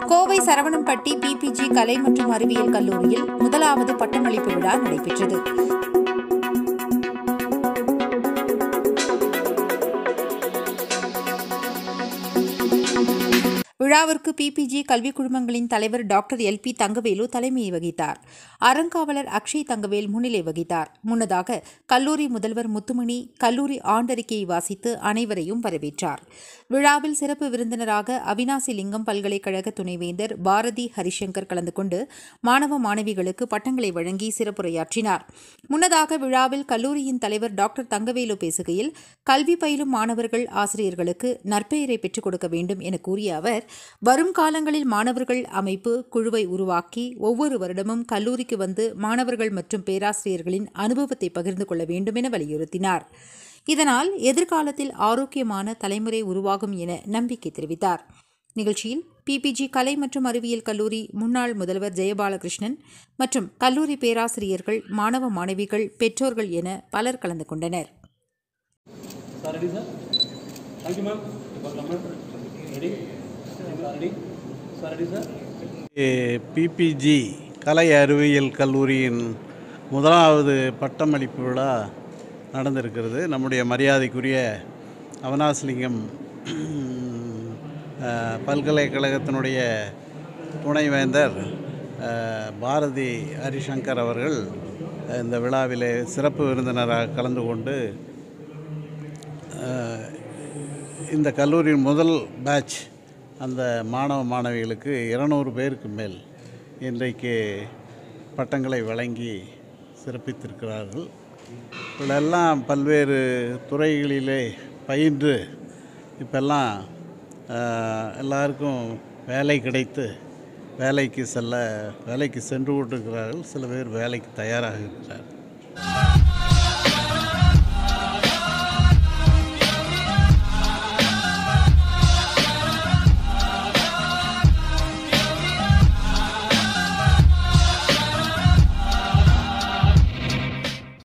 Kovai Saravanampatti PPG கலை மற்றும் அறிவியல் கல்லூரியில் முதலாவது பட்டமளிப்பு விழா நடைபெற்றது விழாவிற்கு பிபிஜி கல்விக் குழுமங்களின் தலைவர் டாக்டர் எல் பி தங்கவேலு தலைமையை வகித்தார் அறங்காவலர் அக்ஷய் தங்கவேல் முன்னிலை வகித்தார் முன்னதாக கல்லூரி முதல்வர் முத்துமணி கல்லூரி ஆண்டறிக்கையை வாசித்து அனைவரையும் வரவேற்றார் விழாவில் சிறப்பு விருந்தினராக அவினாசி லிங்கம் பல்கலைக்கழக துணைவேந்தர் பாரதி ஹரிசங்கர் கலந்து கொண்டு மாணவ மாணவிகளுக்கு பட்டங்களை வழங்கி சிறப்புரையாற்றினார் முன்னதாக விழாவில் கல்லூரியின் தலைவர் டாக்டர் தங்கவேலு பேசுகையில் கல்வி பயிலும் மாணவர்கள் ஆசிரியர்களுக்கு நற்பெயரை பெற்றுக் கொடுக்க வேண்டும் என கூறிய அவர் வரும் காலங்களில் மாணவர்கள் அமைப்பு குழுவை உருவாக்கி ஒவ்வொரு வருடமும் கல்லூரிக்கு வந்து மாணவர்கள் மற்றும் பேராசிரியர்களின் அனுபவத்தை பகிர்ந்து கொள்ள வேண்டும் என வலியுறுத்தினார் இதனால் எதிர்காலத்தில் ஆரோக்கியமான தலைமுறை உருவாகும் என நம்பிக்கை தெரிவித்தார் நிகழ்ச்சியில் பிபிஜி கலை மற்றும் அறிவியல் கல்லூரி முன்னாள் முதல்வர் ஜெயபாலகிருஷ்ணன் மற்றும் கல்லூரி பேராசிரியர்கள் மாணவ மாணவிகள் பெற்றோர்கள் என பலர் கலந்து கொண்டனர் Sir, ready, sir? Thank you, ma'am. Ready? Ready? Sir, ready, sir? PPG கலை அறிவியல் கல்லூரியின் முதலாவது பட்டமளிப்பு விழா நடந்திருக்கிறது நம்முடைய மரியாதைக்குரிய அவனாசிலிங்கம் அஹ், பல்கலைக்கழகத்தினுடைய துணைவேந்தர் அஹ், பாரதி ஹரிசங்கர் அவர்கள் இந்த விழாவிலே சிறப்பு விருந்தினராக கலந்து கொண்டு அஹ், இந்த கல்லூரியின் முதல் பேட்ச் அந்த மாணவ மாணவிகளுக்கு இருநூறு பேருக்கு மேல் இன்றைக்கு பட்டங்களை வழங்கி சிறப்பித்திருக்கிறார்கள் இவளெல்லாம் பல்வேறு துறைகளிலே பயின்று இப்பெல்லாம் அஹ், எல்லாருக்கும் வேலை கிடைத்து வேலைக்கு செல்ல வேலைக்கு சென்று கொண்டிருக்கிறார்கள் சில பேர் வேலைக்கு தயாராக இருக்கிறார்கள்